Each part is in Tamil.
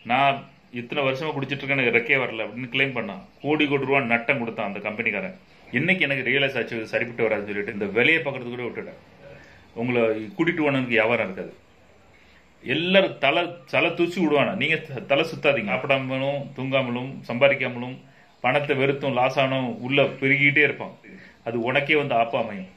நான் இத்தனை வருஷமா குடிச்சிட்டு இருக்கேன் எனக்கு ரெக்கே வரல அப்படின்னு கிளைம் பண்ணான் கோடி கோடி ரூபா நட்டம் கொடுத்தான் அந்த கம்பெனிக்காரன் என்னைக்கு எனக்கு ரியலைஸ் ஆச்சு இது சரிப்பட்டு வராதுன்னு சொல்லிட்டு இந்த விலையை பார்க்கறது கூட விட்டுட்டேன் உங்களை கூட்டிட்டு போனதுக்கு வியாபாரம் இருக்காது எல்லாரும் தலை தலை தூச்சி விடுவானா நீங்க த- தலை சுத்தாதீங்க சாப்பிடாமலும் தூங்காமலும் சம்பாதிக்காமலும் பணத்தை வெறுத்தும் லாஸ் ஆனும் உள்ள பெருகிட்டே இருப்பான் அது உனக்கே வந்து ஆப்பா அமையும்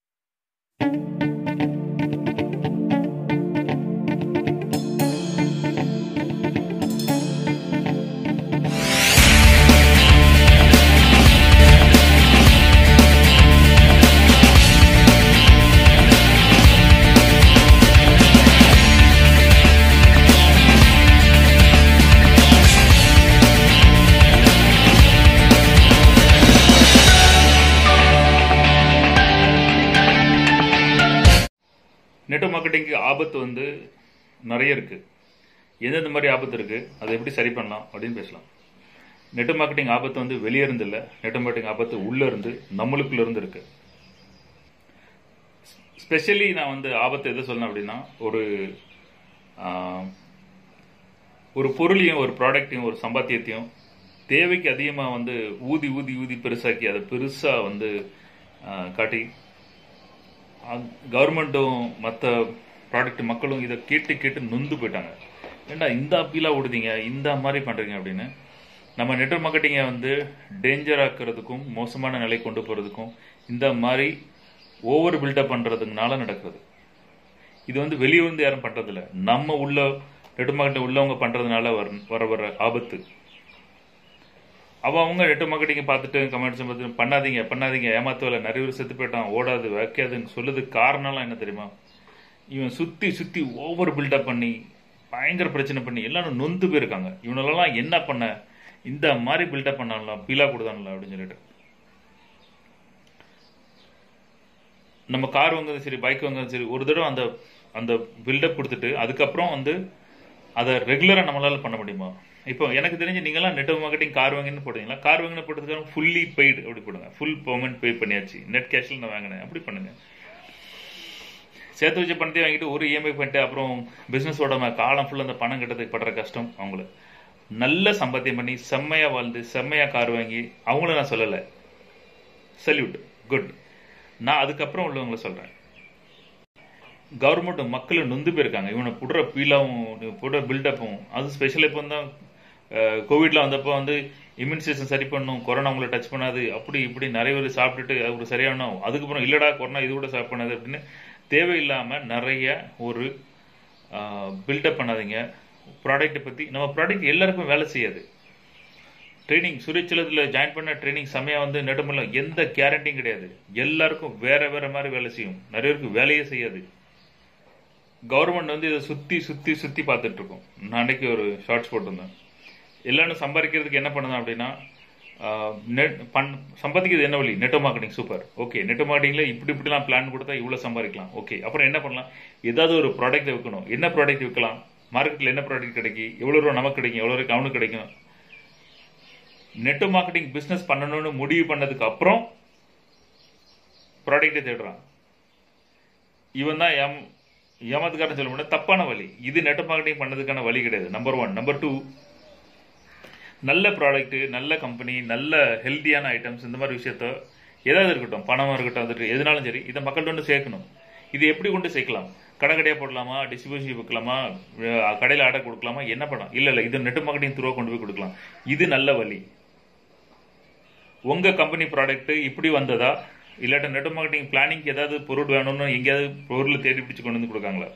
நெட் மார்க்கெட்டிங்க்கு ஆபத்து வந்து நிறைய இருக்கு எந்தெந்த மாதிரி ஆபத்து இருக்கு அதை எப்படி சரி பண்ணலாம் அப்படின்னு பேசலாம் நெட் மார்க்கெட்டிங் ஆபத்து வந்து வெளியே இருந்து இல்லை நெட் மார்க்கெட்டிங் ஆபத்து உள்ள இருந்து நம்மளுக்குள்ள இருந்து இருக்கு ஸ்பெஷலி நான் வந்து ஆபத்து எதை சொல்லணும் அப்படின்னா ஒரு ஆஹ், ஒரு பொருளையும் ஒரு ப்ராடக்ட்டையும் ஒரு சம்பாத்தியத்தையும் தேவைக்கு அதிகமாக வந்து ஊதி ஊதி ஊதி பெருசாக்கி அதை பெருசாக வந்து ஆஹ், காட்டி கவர்மெண்ட்டும் மற்ற ப்ராடக்ட் மக்களும் இதை கேட்டு கேட்டு நொந்து போயிட்டாங்க ஏண்டா இந்த அப்பீலாக விடுதீங்க இந்த மாதிரி பண்ணுறீங்க அப்படின்னு நம்ம நெட்வொர்க் மார்க்கெட்டிங்கை வந்து டேஞ்சர் ஆக்குறதுக்கும் மோசமான நிலை கொண்டு போகிறதுக்கும் இந்த மாதிரி ஓவர் பில்டப் பண்ணுறதுனால நடக்கிறது இது வந்து வெளியே வந்து யாரும் பண்ணுறதில்ல நம்ம உள்ள நெட்வொர்க் மார்க்கெட்டிங் உள்ளவங்க பண்ணுறதுனால வர வர வர ஆபத்து அவ அவங்க நெட் மார்க்கெட்டிங் பார்த்துட்டு கமெண்ட்ஸ் பார்த்துட்டு பண்ணாதீங்க பண்ணாதீங்க ஏமாத்தவில்லை நிறைய பேர் செத்து போயிட்டான் ஓடாது வைக்காதுன்னு சொல்லுது காரணம்லாம் என்ன தெரியுமா இவன் சுத்தி சுத்தி ஓவர் பில்டப் பண்ணி பயங்கர பிரச்சனை பண்ணி எல்லாரும் நொந்து போயிருக்காங்க இவனெல்லாம் என்ன பண்ண இந்த மாதிரி பில்டப் பண்ணலாம் பீலா கொடுத்தான்ல அப்படின்னு சொல்லிட்டு நம்ம கார் வாங்குறது சரி பைக் வாங்குறது சரி ஒரு தடவை அந்த அந்த பில்டப் கொடுத்துட்டு அதுக்கப்புறம் வந்து அதை ரெகுலராக நம்மளால பண்ண முடியுமா இப்போ எனக்கு தெரிஞ்சு நீங்களாம் நெட்வொர்க் மார்க்கெட்டிங் கார் வாங்கின்னு போடுறீங்களா கார் வாங்கின போட்டதுக்காக ஃபுல்லி பெய்டு அப்படி போடுங்க ஃபுல் பேமெண்ட் பே பண்ணியாச்சு நெட் கேஷில் நான் வாங்கினேன் அப்படி பண்ணுங்க சேர்த்து வச்ச பணத்தை வாங்கிட்டு ஒரு இஎம்ஐ பண்ணிட்டு அப்புறம் பிஸ்னஸ் ஓடாம காலம் ஃபுல்லாக அந்த பணம் கட்டுறதுக்கு படுற கஷ்டம் அவங்களுக்கு நல்ல சம்பாத்தியம் பண்ணி செம்மையா வாழ்ந்து செம்மையா கார் வாங்கி அவங்கள நான் சொல்லலை சல்யூட் குட் நான் அதுக்கப்புறம் உள்ளவங்களை சொல்றேன் கவர்மெண்ட் மக்கள் நொந்து போயிருக்காங்க இவனை புடுற பீலாவும் புடுற பில்டப்பும் அது ஸ்பெஷல் இப்போ தான் கோவிட்ல வந்தப்போ வந்து இம்யூனைசேஷன் சரி பண்ணும் கொரோனா உங்களை டச் பண்ணாது அப்படி இப்படி நிறைய பேர் சாப்பிட்டுட்டு அது ஒரு சரியான அதுக்கப்புறம் இல்லடா கொரோனா இது கூட சாப்பிட் பண்ணாது அப்படின்னு தேவையில்லாம நிறைய ஒரு பில்டப் பண்ணாதீங்க ப்ராடக்ட்டை பத்தி நம்ம ப்ராடக்ட் எல்லாருக்கும் வேலை செய்யாது ட்ரைனிங் சுரேச்சலத்தில் ஜாயின் பண்ண ட்ரைனிங் செமையா வந்து நெடுமல்ல எந்த கேரண்டியும் கிடையாது எல்லாருக்கும் வேற வேற மாதிரி வேலை செய்யும் நிறைய பேருக்கு வேலையே செய்யாது கவர்மெண்ட் வந்து இதை சுத்தி சுத்தி சுத்தி பார்த்துட்டு இருக்கோம் நான் அன்னைக்கு ஒரு ஷார்ட்ஸ் போட்டிருந்தேன் எல்லாரும் சம்பாதிக்கிறதுக்கு என்ன பண்ணுதான் அப்படின்னா நெட் பண் சம்பாதிக்கிறது என்ன வழி network marketing super okay network மார்க்கெட்டிங்ல இப்படி இப்படிலாம் பிளான் கொடுத்தா இவ்வளவு சம்பாதிக்கலாம் ஓகே அப்புறம் என்ன பண்ணலாம் ஏதாவது ஒரு ப்ராடக்ட் விற்கணும் என்ன ப்ராடக்ட் விற்கலாம் மார்க்கெட்ல என்ன ப்ராடக்ட் கிடைக்கும் எவ்வளவு ரூபா நமக்கு கிடைக்கும் எவ்வளவு ரூபாய்க்கு அவனுக்கு கிடைக்கும் நெட் மார்க்கெட்டிங் பிசினஸ் பண்ணணும்னு முடிவு பண்ணதுக்கு அப்புறம் ப்ராடக்ட்டை தேடுறான் இவன் தான் ஏம் ஏமாத்துக்காரன் சொல்ல முடியாது தப்பான வழி இது நெட் மார்க்கெட்டிங் பண்ணதுக்கான வழி கிடையாது நம்பர் ஒன் நம்பர் டூ நல்ல ப்ராடக்ட் நல்ல கம்பெனி நல்ல ஹெல்த்தியான ஐட்டம்ஸ் இந்த மாதிரி விஷயத்த ஏதாவது இருக்கட்டும் பணமா இருக்கட்டும் வந்துட்டு எதுனாலும் சரி இதை மக்கள்கிட்ட வந்து சேர்க்கணும் இது எப்படி கொண்டு சேர்க்கலாம் கடை கடையாக போடலாமா டிஸ்ட்ரிபியூஷன் விற்கலாமா கடையில் ஆர்டர் கொடுக்கலாமா என்ன பண்ணலாம் இல்லை இல்லை இது நெட் மார்க்கெட்டிங் த்ரூவாக கொண்டு போய் கொடுக்கலாம் இது நல்ல வழி உங்க கம்பெனி ப்ராடக்ட் இப்படி வந்ததா இல்லாட்ட நெட் மார்க்கெட்டிங் பிளானிங்க்கு ஏதாவது பொருள் வேணும்னு எங்கேயாவது பொருள் தேடி பிடிச்சு கொண்டு வந்து கொடுக்காங்களா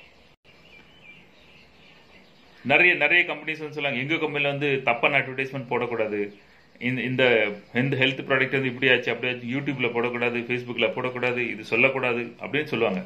நிறைய நிறைய கம்பெனிஸ் வந்து சொல்லுவாங்க எங்க கம்பெனில வந்து தப்பான அட்வர்டைஸ்மெண்ட் போடக்கூடாது இந்த இந்த இந்த ஹெல்த் ப்ராடக்ட் வந்து இப்படி ஆச்சு அப்படி ஆச்சு யூடியூப்ல போடக்கூடாது ஃபேஸ்புக்ல போடக்கூடாது இது சொல்லக்கூடாது அப்படின்னு சொல்லுவாங்க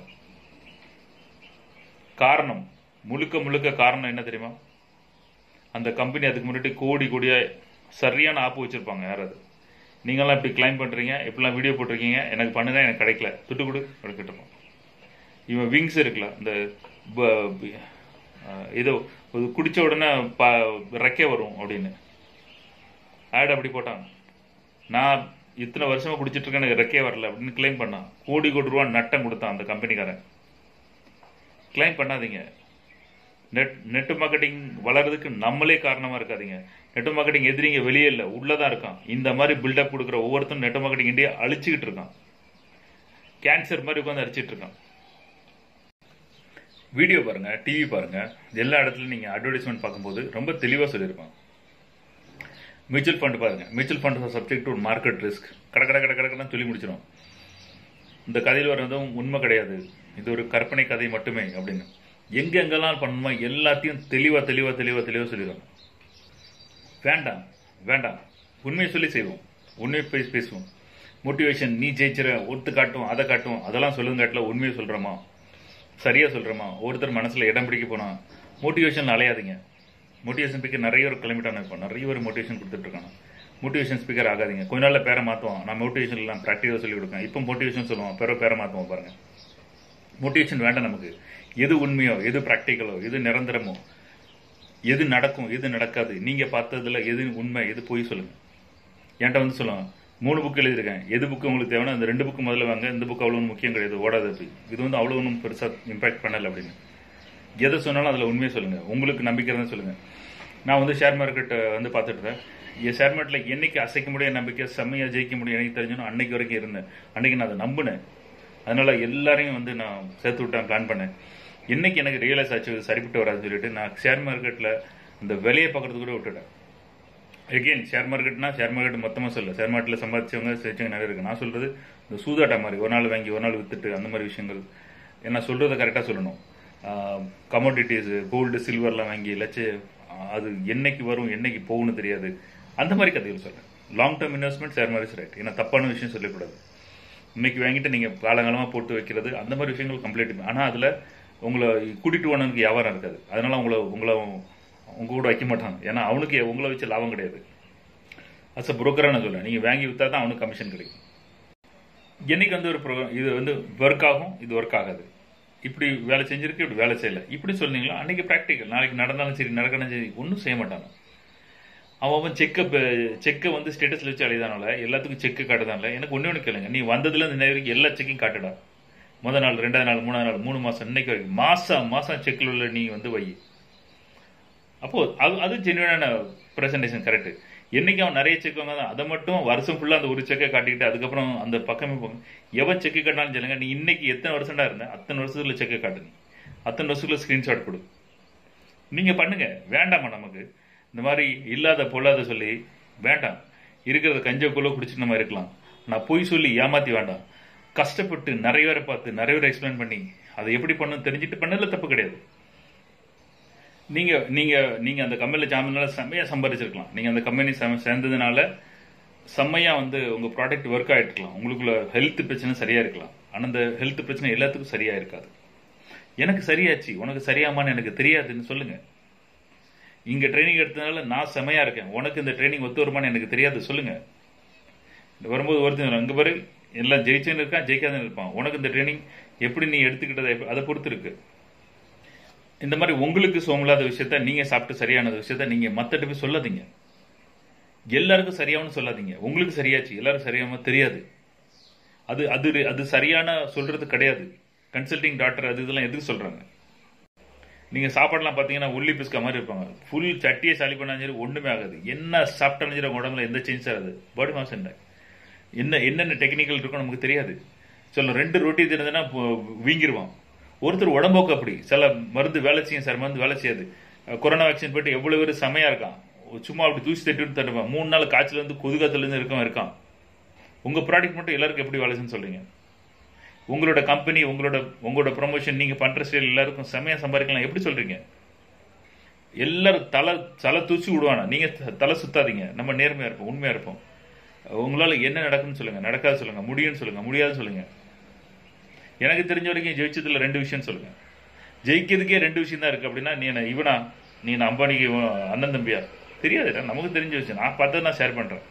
காரணம் முழுக்க முழுக்க காரணம் என்ன தெரியுமா அந்த கம்பெனி அதுக்கு முன்னாடி கோடி கோடியா சரியான ஆப்பு வச்சிருப்பாங்க யாராவது நீங்களாம் இப்படி கிளைம் பண்றீங்க இப்படிலாம் வீடியோ போட்டிருக்கீங்க எனக்கு பண்ணுங்க எனக்கு கிடைக்கல துட்டு கொடு எடுக்கட்டும் இவன் விங்ஸ் இருக்குல்ல இந்த ப- ப- அஹ் ஏதோ ஒரு குடிச்ச உடனே ப ரெக்கே வரும் அப்படின்னு ஆட் அப்படி போட்டான் நான் இத்தனை வருஷமா குடிச்சிட்டு இருக்கேன் எனக்கு ரெக்கே வரல அப்படின்னு கிளைம் பண்ணான் கோடி கோடி ரூபா நட்டம் கொடுத்தான் அந்த கம்பெனிக்காரன் கிளைம் பண்ணாதீங்க நெட் நெட் மார்க்கெட்டிங் வளர்றதுக்கு நம்மளே காரணமாக இருக்காதீங்க நெட் மார்க்கெட்டிங் எதிரிங்க வெளியே இல்லை உள்ளே தான் இருக்கான் இந்த மாதிரி பில்டப் கொடுக்குற ஒவ்வொருத்தரும் நெட் மார்க்கெட்டிங் இந்தியா அழிச்சிக்கிட்டு இருக்கான் கேன்சர் மாதிரி உட்காந்து அடிச்சிட்டு இருக்கான் வீடியோ பாருங்க டிவி பாருங்க எல்லா இடத்துலையும் நீங்கள் அட்வர்டைஸ்மெண்ட் பார்க்கும்போது ரொம்ப தெளிவாக சொல்லியிருப்பாங்க மியூச்சுவல் ஃபண்ட் பாருங்க mutual fund subject to market risk கட கட கட கடக்கடன்னு சொல்லி முடிச்சிடும் இந்த கதையில் வர்றதும் உண்மை கிடையாது இது ஒரு கற்பனை கதை மட்டுமே அப்படின்னு எங்க எங்கெல்லாம் பண்ணணுமோ எல்லாத்தையும் தெளிவா தெளிவா தெளிவா தெளிவா சொல்லிடுவாங்க வேண்டாம் வேண்டாம் உண்மையை சொல்லி செய்வோம் உண்மையை பேசி பேசுவோம் மோட்டிவேஷன் நீ ஜெயிச்சிர ஒத்து காட்டும் அதை காட்டும் அதெல்லாம் சொல்லுங்க காட்டில் உண்மையை சொல்றோமா சரியா சொல்றோமா ஒருத்தர் மனசுல இடம் பிடிக்க போனா மோட்டிவேஷன் அலையாதீங்க மோட்டிவேஷன் ஸ்பீக்கர் நிறைய ஒரு கிளம்பிட்டான இப்போ நிறைய ஒரு மோட்டிவேஷன் கொடுத்துட்டு இருக்காங்க மோட்டிவேஷன் ஸ்பீக்கர் ஆகாதீங்க கொஞ்ச நாள்ல பேரை மாற்றுவோம் நான் மோட்டிவேஷன் எல்லாம் ப்ராக்டிக்கலாக சொல்லி கொடுப்பேன் இப்போ மோட்டிவேஷன் சொல்லுவோம் பிற பேரை மாற்றுவோம் பாருங்க மோட்டிவேஷன் வேண்டாம் நமக்கு எது உண்மையோ எது ப்ராக்டிக்கலோ எது நிரந்தரமோ எது நடக்கும் எது நடக்காது நீங்க பார்த்ததுல எது உண்மை எது பொய் சொல்லுங்க என்கிட்ட வந்து சொல்லுவாங்க மூணு புக் எழுதியிருக்கேன் எது புக்கு உங்களுக்கு தேவைன்னா அந்த ரெண்டு புக்கு முதல்ல வாங்க இந்த புக் அவ்வளோ முக்கியம் கிடையாது ஓடாது அப்படி இது வந்து அவ்வளோ ஒன்றும் பெருசாக இம்பாக்ட் பண்ணலை அப்படின்னு எதை சொன்னாலும் அதில் உண்மையை சொல்லுங்க உங்களுக்கு நம்பிக்கை இருந்தால் சொல்லுங்க நான் வந்து ஷேர் மார்க்கெட்டை வந்து பார்த்துட்டு இருக்கேன் என் ஷேர் மார்க்கெட்டில் என்னைக்கு அசைக்க முடியும் நம்பிக்கை செம்மையாக ஜெயிக்க முடியும் எனக்கு தெரிஞ்சணும் அன்னைக்கு வரைக்கும் இருந்தேன் அன்னைக்கு நான் அதை நம்பினேன் அதனால எல்லாரையும் வந்து நான் சேர்த்து விட்டேன் பிளான் பண்ணேன் என்னைக்கு எனக்கு ரியலைஸ் ஆச்சு இது சரிப்பட்டு வராதுன்னு சொல்லிட்டு நான் ஷேர் மார்க்கெட்டில் இந்த விலையை பார்க்கறது கூட விட்டுட்டேன் எகெயின் ஷேர் மார்க்கெட்னா ஷேர் மார்க்கெட் மொத்தமாக சொல்ல ஷேர் மார்க்கெட்டில் சம்பாதிச்சவங்க செஞ்சவங்க நிறைய இருக்கு நான் சொல்றது இந்த சூதாட்டா மாதிரி ஒரு நாள் வாங்கி ஒரு நாள் வித்துட்டு அந்த மாதிரி விஷயங்கள் என்ன சொல்றதை கரெக்டாக சொல்லணும் கமோடிட்டிஸ் கோல்டு சில்வர்லாம் வாங்கி லட்ச அது என்னைக்கு வரும் என்னைக்கு போகும்னு தெரியாது அந்த மாதிரி கதைகள் சொல்றேன் long term investment share market right ஏன்னா தப்பான விஷயம் சொல்லக்கூடாது இன்னைக்கு வாங்கிட்டு நீங்க காலங்காலமா போட்டு வைக்கிறது அந்த மாதிரி விஷயங்கள் கம்ப்ளீட் ஆனா அதுல உங்களை கூட்டிட்டு போனதுக்கு வியாபாரம் இருக்காது அதனால உங்களை உங்களை உங்க கூட வைக்க மாட்டாங்க ஏன்னா அவனுக்கு உங்களை வச்சு லாபம் கிடையாது அஸ் அ புரோக்கரா நான் சொல்றேன் நீங்க வாங்கி வித்தா தான் அவனுக்கு கமிஷன் கிடைக்கும் என்னைக்கு வந்து ஒரு ப்ரோக்ராம் இது வந்து ஒர்க் ஆகும் இது ஒர்க் ஆகாது இப்படி வேலை செஞ்சிருக்கு இப்படி வேலை செய்யல இப்படி சொன்னீங்களா அன்னைக்கு ப்ராக்டிக்கல் நாளைக்கு நடந்தாலும் சரி நடக்கணும் சரி ஒன்றும் செய்ய மாட்டாங்க அவன் அவன் செக்கை செக்கை வந்து ஸ்டேட்டஸ்ல வச்சு அழைதானால எல்லாத்துக்கும் செக்கு காட்டுதான்ல எனக்கு ஒண்ணு ஒன்று கேளுங்க நீ வந்ததுல இந்த வரைக்கும் எல்லா செக்கையும் காட்டுடா முதல் நாள் ரெண்டாவது நாள் மூணாவது நாள் மூணு மாசம் இன்னைக்கு வரைக்கும் மாசம் மாசம் செக்கில் உள்ள நீ வந்து வை அப்போ அது அது ஜென்யூனான பிரசன்டேஷன் கரெக்ட் என்னைக்கு அவன் நிறைய செக் வாங்க அதை மட்டும் வருஷம் ஃபுல்லா அந்த ஒரு செக்கை காட்டிக்கிட்டு அதுக்கப்புறம் அந்த பக்கமே போங்க எவன் செக்கு காட்டினாலும் சொல்லுங்க நீ இன்னைக்கு எத்தனை வருஷம்டா இருந்த அத்தனை வருஷத்துல செக்கை காட்டு நீ அத்தனை வருஷத்துல ஸ்கிரீன்ஷாட் கொடு நீங்க பண்ணுங்க வேண்டாமா நமக்கு இந்த மாதிரி இல்லாத பொல்லாத சொல்லி வேண்டாம் இருக்கிறத கஞ்சக்குள்ள குடிச்சு நம்ம இருக்கலாம் நான் பொய் சொல்லி ஏமாத்தி வேண்டாம் கஷ்டப்பட்டு நிறைய பேரை பார்த்து நிறைய பேரை எக்ஸ்பிளைன் பண்ணி அதை எப்படி பண்ணணும் தெரிஞ்சுட்டு பண்ணல தப்பு கிடையாது நீங்க நீங்க நீங்க அந்த கம்பெனில ஜாமினால செம்மையா சம்பாதிச்சிருக்கலாம் நீங்க அந்த கம்பெனி சேர்ந்ததுனால செம்மையா வந்து உங்க ப்ராடக்ட் ஒர்க் ஆயிட்டு இருக்கலாம் உங்களுக்குள்ள ஹெல்த் பிரச்சனை சரியா இருக்கலாம் ஆனா அந்த ஹெல்த் பிரச்சனை எல்லாத்துக்கும் சரியா இருக்காது எனக்கு சரியாச்சு உனக்கு சரியாமான்னு எனக்கு தெரியாதுன்னு சொல்லுங்க இங்க ட்ரைனிங் எடுத்ததுனால நான் செமையா இருக்கேன் உனக்கு இந்த ட்ரைனிங் ஒத்து வருமானு எனக்கு தெரியாது சொல்லுங்க வரும்போது ஒருத்தர் அங்க பாரு எல்லாம் ஜெயிச்சுன்னு இருக்கான் ஜெயிக்காதுன்னு இருப்பான் உனக்கு இந்த ட்ரைனிங் எப்படி நீ எடுத்துக்கிட்டதை அதை பொறுத்து இருக்கு இந்த மாதிரி உங்களுக்கு சோமில்லாத விஷயத்த நீங்க சாப்பிட்டு சரியானது விஷயத்த நீங்க மத்தட்ட போய் சொல்லாதீங்க எல்லாருக்கும் சரியானு சொல்லாதீங்க உங்களுக்கு சரியாச்சு எல்லாருக்கும் சரியாம தெரியாது அது அது அது சரியான சொல்றது கிடையாது கன்சல்டிங் டாக்டர் அது இதெல்லாம் எதுக்கு சொல்றாங்க நீங்க சாப்பாடுலாம் பாத்தீங்கன்னா உள்ளி பிஸ்கா மாதிரி இருப்பாங்க ஃபுல் சட்டியை சளி பண்ணாலும் சரி ஒண்ணுமே ஆகாது என்ன சாப்பிட்டாலும் சரி உடம்புல எந்த சேஞ்ச் ஆகுது பாடி மாஸ் என்ன என்ன என்னென்ன டெக்னிக்கல் இருக்கும் நமக்கு தெரியாது சொல்ல ரெண்டு ரொட்டி தெரிஞ்சதுன்னா வீங்கிருவான் ஒருத்தர் உடம்போக்கு அப்படி சில மருந்து வேலை செய்யும் சார் மருந்து வேலை செய்யாது கொரோனா வேக்சின் போயிட்டு எவ்வளவு பேர் செமையா இருக்கான் சும்மா அப்படி தூசி தட்டி தட்டுவான் மூணு நாள் காய்ச்சல் இருந்து கொதுகாத்துல இருந்து இருக்கவன் இருக்கான் உங்க ப்ராடக்ட் மட்டும் எல்லாருக்கும் எப்படி வேலை செய்யுன்னு சொல்றீங்க உங்களோட கம்பெனி உங்களோட உங்களோட ப்ரொமோஷன் நீங்க பண்ற ஸ்டைல் எல்லாருக்கும் செமையா சம்பாதிக்கலாம் எப்படி சொல்றீங்க எல்லாரும் தலை தலை தூச்சி விடுவானா நீங்க தலை சுத்தாதீங்க நம்ம நேர்மையா இருப்போம் உண்மையா இருப்போம் உங்களால என்ன நடக்கும்னு சொல்லுங்க நடக்காது சொல்லுங்க முடியும்னு சொல்லுங்க முடியாதுன்னு சொல்லுங்க எனக்கு தெரிஞ்ச வரைக்கும் ஜெயிச்சதுல ரெண்டு விஷயம் சொல்லுங்க ஜெயிக்கிறதுக்கே ரெண்டு விஷயம் தான் இருக்கு அப்படின்னா நீ என்ன இவனா நீ என்ன அம்பானிக்கு அண்ணன் தம்பியா தெரியாதுடா நமக்கு தெரிஞ்ச விஷயம் நான் பார்த்தது நான் ஷேர் பண்றேன்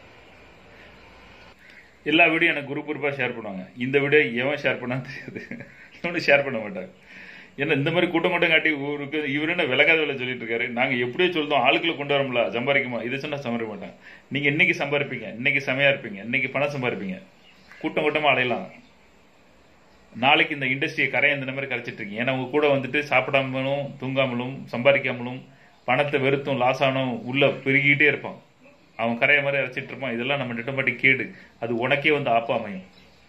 எல்லா வீடியோ எனக்கு குரூப் குரூப்பா ஷேர் பண்ணுவாங்க இந்த வீடியோ எவன் ஷேர் பண்ணான்னு தெரியாது இவனு ஷேர் பண்ண மாட்டாங்க ஏன்னா இந்த மாதிரி கூட்டம் கூட்டம் காட்டி ஊருக்கு இவரு என்ன விலகாத வேலை சொல்லிட்டு இருக்காரு நாங்க எப்படியோ சொல்றோம் ஆளுக்குள்ள கொண்டு வரோம்ல சம்பாதிக்குமா இதை சொன்னா சம்பாதிக்க மாட்டாங்க நீங்க இன்னைக்கு சம்பாதிப்பீங்க இன்னைக்கு செமையா இருப்பீங்க இன்னைக்கு பணம் சம்பாதிப்பீங்க கூட்டம் கூட்டமா அலையலாம் நாளைக்கு இந்த இண்டஸ்ட்ரியை கரையை இந்த மாதிரி கரைச்சிட்டு இருக்கீங்க ஏன்னா உங்க கூட வந்துட்டு சாப்பிடாமலும் தூங்காமலும் சம்பாதிக்காமலும் பணத்தை வெறுத்தும் லாஸ் ஆனும் உள்ள பெருகிட்டே இருப்பான் அவன் கரைய மாதிரி அரைச்சிட்டு இருப்பான் இதெல்லாம் நம்ம நெட்டமாட்டி கேடு அது உனக்கே வந்து ஆப்பா அமையும்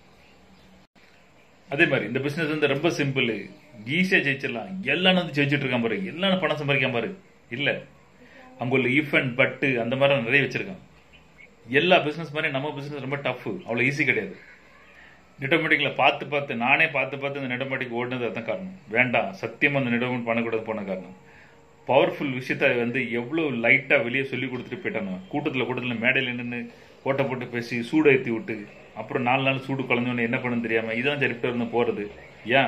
அதே மாதிரி இந்த பிசினஸ் வந்து ரொம்ப சிம்பிள் ஈஸியா ஜெயிச்சிடலாம் எல்லாம் வந்து ஜெயிச்சிட்டு இருக்கான் பாரு எல்லாம் பணம் சம்பாதிக்காம பாரு இல்ல அங்க உள்ள இஃப் அண்ட் பட்டு அந்த மாதிரி நிறைய வச்சிருக்கான் எல்லா பிசினஸ் மாதிரி நம்ம பிசினஸ் ரொம்ப டஃப் அவ்வளவு ஈஸி கிடையாது நெட்டோமேட்டிக்ல பார்த்து பார்த்து நானே பார்த்து பார்த்து இந்த நெட்டோமேட்டிக் ஓடுனது அதான் காரணம் வேண்டாம் சத்தியமா அந்த நெட்டோமேட் பண்ணக்கூடாது போன காரணம் பவர்ஃபுல் விஷயத்த வந்து எவ்வளவு லைட்டா வெளியே சொல்லி கொடுத்துட்டு போயிட்டாங்க கூட்டத்துல கூட்டத்துல மேடையில நின்று கோட்டை போட்டு பேசி சூடு ஏற்றி விட்டு அப்புறம் நாலு நாள் சூடு குழந்தோன்னு என்ன பண்ணு தெரியாம இதான் சரிப்பிட்டு இருந்து போறது ஏன்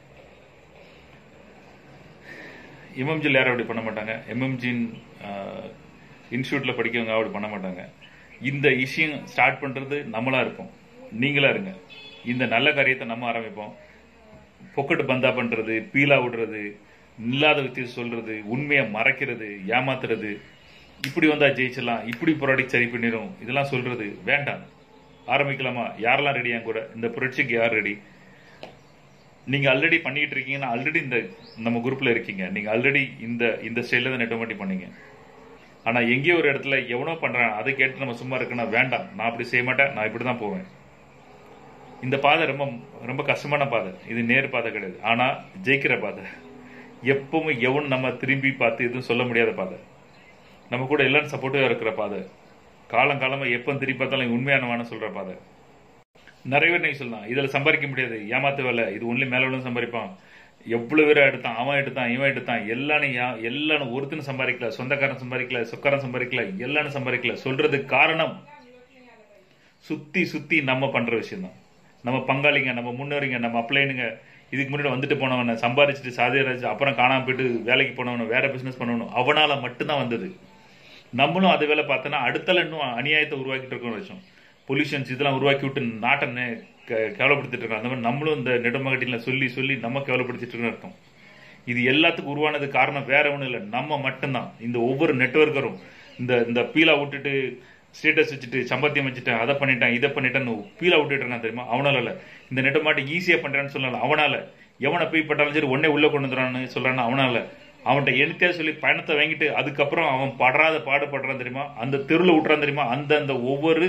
எம்எம்ஜியில் யாரும் அப்படி பண்ண மாட்டாங்க எம்எம்ஜின் இன்ஸ்டியூட்ல படிக்கவங்க அப்படி பண்ண மாட்டாங்க இந்த விஷயம் ஸ்டார்ட் பண்றது நம்மளா இருப்போம் நீங்களா இருங்க இந்த நல்ல காரியத்தை நம்ம ஆரம்பிப்போம் பொக்கெட்டு பந்தா பண்றது பீலா விடுறது இல்லாத வித்தியாசம் சொல்றது உண்மையை மறைக்கிறது ஏமாத்துறது இப்படி வந்தா ஜெயிச்சிடலாம் இப்படி ப்ராடக்ட் சரி பண்ணிடும் இதெல்லாம் சொல்றது வேண்டாம் ஆரம்பிக்கலாமா யாரெல்லாம் ரெடியா கூட இந்த புரட்சிக்கு யார் ரெடி நீங்க ஆல்ரெடி பண்ணிட்டு இருக்கீங்கன்னா ஆல்ரெடி இந்த நம்ம குரூப்ல இருக்கீங்க நீங்க ஆல்ரெடி இந்த இந்த ஸ்டைல தான் நெட்டோமேட்டி பண்ணீங்க ஆனா எங்கேயோ ஒரு இடத்துல எவனோ பண்றான் அதை கேட்டு நம்ம சும்மா இருக்கணும் வேண்டாம் நான் அப்படி செய்ய மாட்டேன் நான் இப்படி தான் போவேன் இந்த பாதை ரொம்ப ரொம்ப கஷ்டமான பாதை இது நேர் பாதை கிடையாது ஆனா ஜெயிக்கிற பாதை எப்பவும் எவனும் நம்ம திரும்பி பார்த்து எதுவும் சொல்ல முடியாத பாதை நம்ம கூட எல்லாரும் சப்போர்ட்டிவா இருக்கிற பாதை காலம் காலமா எப்போ திரும்பி பார்த்தாலும் உண்மையானவான சொல்ற பாதை நிறைய பேர் நீங்க சொல்லலாம் இதுல சம்பாதிக்க முடியாது ஏமாத்து வேலை இது ஒன்லி மேல உள்ள சம்பாதிப்பான் எவ்வளவு பேர் எடுத்தான் அவன் எடுத்தான் இவன் எடுத்தான் எல்லாரும் யா- எல்லாரும் ஒருத்தனும் சம்பாதிக்கல சொந்தக்காரன் சம்பாதிக்கல சொக்காரன் சம்பாதிக்கல எல்லாரும் சம்பாதிக்கல சொல்றதுக்கு காரணம் சுத்தி சுத்தி நம்ம பண்ற விஷயம் தான் நம்ம பங்காளிங்க நம்ம முன்னோரிங்க நம்ம அப்ளைனுங்க இதுக்கு முன்னாடி வந்துட்டு போனவன சம்பாதிச்சுட்டு சாதிராஜ் அப்புறம் காணாம போயிட்டு வேலைக்கு போனவன வேற பிசினஸ் பண்ணணும் அவனால மட்டும்தான் வந்தது நம்மளும் அது வேலை பார்த்தோன்னா அடுத்தல இன்னும் அநியாயத்தை உருவாக்கிட்டு இருக்கோம் விஷயம் பொல்யூஷன்ஸ் இதெல்லாம் உருவாக்கி விட்டு நாட்டை நே- க- கேவலப்படுத்திட்டு இருக்கோம் அந்த மாதிரி நம்மளும் இந்த நெடுமகட்டில சொல்லி சொல்லி நம்ம கேவலப்படுத்திட்டு இருக்கோம் அர்த்தம் இது எல்லாத்துக்கும் உருவானது காரணம் வேற ஒண்ணும் இல்லை நம்ம மட்டும்தான் இந்த ஒவ்வொரு நெட்வொர்க்கரும் இந்த இந்த பீலா விட்டுட்டு ஸ்டேட்டஸ் வச்சுட்டு சம்பாத்தியம் வச்சுட்டேன் அதை பண்ணிட்டேன் இதை பண்ணிட்டேன்னு பீலா விட்டுட்டு இருக்கான் தெரியுமா அவனால இல்ல இந்த நெட்ட மாட்டி ஈஸியா பண்றான்னு சொல்லலாம் அவனால எவனை போய் பட்டாலும் சரி உடனே உள்ள கொண்டு வந்துறான்னு சொல்றான்னு அவனால அவன்கிட்ட எனக்கே சொல்லி பணத்தை வாங்கிட்டு அதுக்கப்புறம் அவன் படுறாத பாடுபடுறான் தெரியுமா அந்த தெருவில் விட்டுறான் தெரியுமா அந்த அந்த ஒவ்வொரு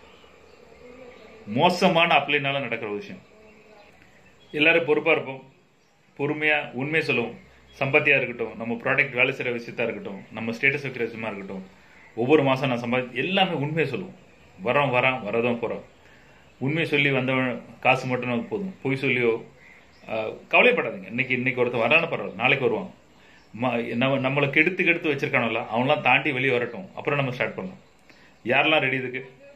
மோசமான அப்ளைனால நடக்கிற ஒரு விஷயம் எல்லாரும் பொறுப்பா இருப்போம் பொறுமையா உண்மையை சொல்லுவோம் சம்பாத்தியா இருக்கட்டும் நம்ம ப்ராடக்ட் வேலை செய்யற விஷயத்தா இருக்கட்டும் நம்ம ஸ்டேட்டஸ் வைக்கிற விஷயமா இருக்கட்டும் ஒவ்வொரு மாசம் நான் சம்பாதி எல்லாமே உண்மையை சொல்லுவோம் வரோம் வரான் வரதும் போறோம் உண்மையை சொல்லி வந்தவன் காசு மட்டும் நமக்கு போதும் பொய் சொல்லியோ ஆஹ், கவலைப்படாதீங்க இன்னைக்கு இன்னைக்கு ஒருத்தன் வரான்னு பரவாயில்ல நாளைக்கு வருவான் ம- நம்ம நம்மளை கெடுத்து கெடுத்து வச்சிருக்கானோல்ல அவன்லாம் தாண்டி வெளியே வரட்டும் அப்புறம் நம்ம ஸ்டார்ட் பண்ணலாம் யாரெல்லாம் ரெடி இதுக்கு